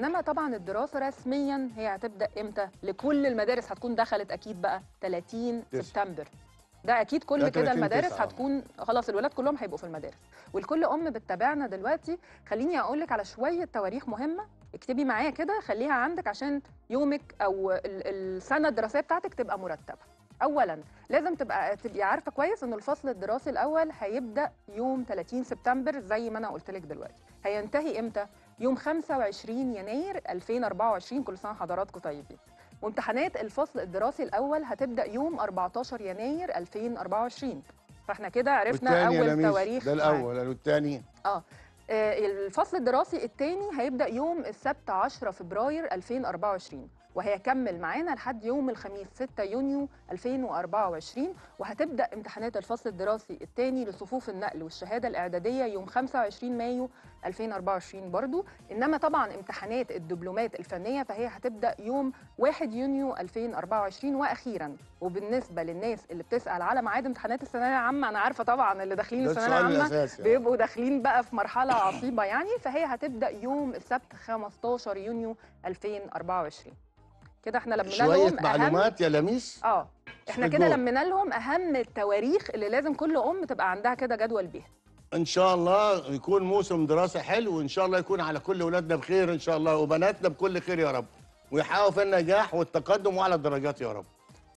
انما طبعا الدراسه رسميا هي هتبدا امتى لكل المدارس هتكون دخلت اكيد بقى 30 تسعة. سبتمبر ده اكيد كل ده كده 30 المدارس تسعة. هتكون خلاص الولاد كلهم هيبقوا في المدارس والكل ام بتتابعنا دلوقتي خليني اقول لك على شويه تواريخ مهمه اكتبي معايا كده خليها عندك عشان يومك او ال- السنه الدراسيه بتاعتك تبقى مرتبه اولا لازم تبقى تبقي عارفه كويس ان الفصل الدراسي الاول هيبدا يوم 30 سبتمبر زي ما انا قلت لك دلوقتي هينتهي امتى يوم 25 يناير 2024 كل سنه حضراتكم طيبين وامتحانات الفصل الدراسي الاول هتبدا يوم 14 يناير 2024 فاحنا كده عرفنا والتاني يا اول لميس، تواريخ ده معاك. الاول والثاني اه آه، الفصل الدراسي الثاني هيبدا يوم السبت 10 فبراير 2024 وهيكمل معانا لحد يوم الخميس 6 يونيو 2024 وهتبدا امتحانات الفصل الدراسي الثاني لصفوف النقل والشهاده الاعداديه يوم 25 مايو 2024 برضو انما طبعا امتحانات الدبلومات الفنيه فهي هتبدا يوم 1 يونيو 2024 واخيرا وبالنسبه للناس اللي بتسال على ميعاد امتحانات الثانويه العامه انا عارفه طبعا اللي داخلين ده الثانويه السؤال العامه الاساسي آه. بيبقوا داخلين بقى في مرحلة عصيبة يعني فهي هتبدأ يوم السبت 15 يونيو 2024 كده احنا لمينا شويه لهم أهم معلومات يا لميس اه احنا في كده الجول. لمينا لهم أهم التواريخ اللي لازم كل أم تبقى عندها كده جدول بيها ان شاء الله يكون موسم دراسه حلو وان شاء الله يكون على كل اولادنا بخير ان شاء الله وبناتنا بكل خير يا رب ويحققوا في النجاح والتقدم وعلى الدرجات يا رب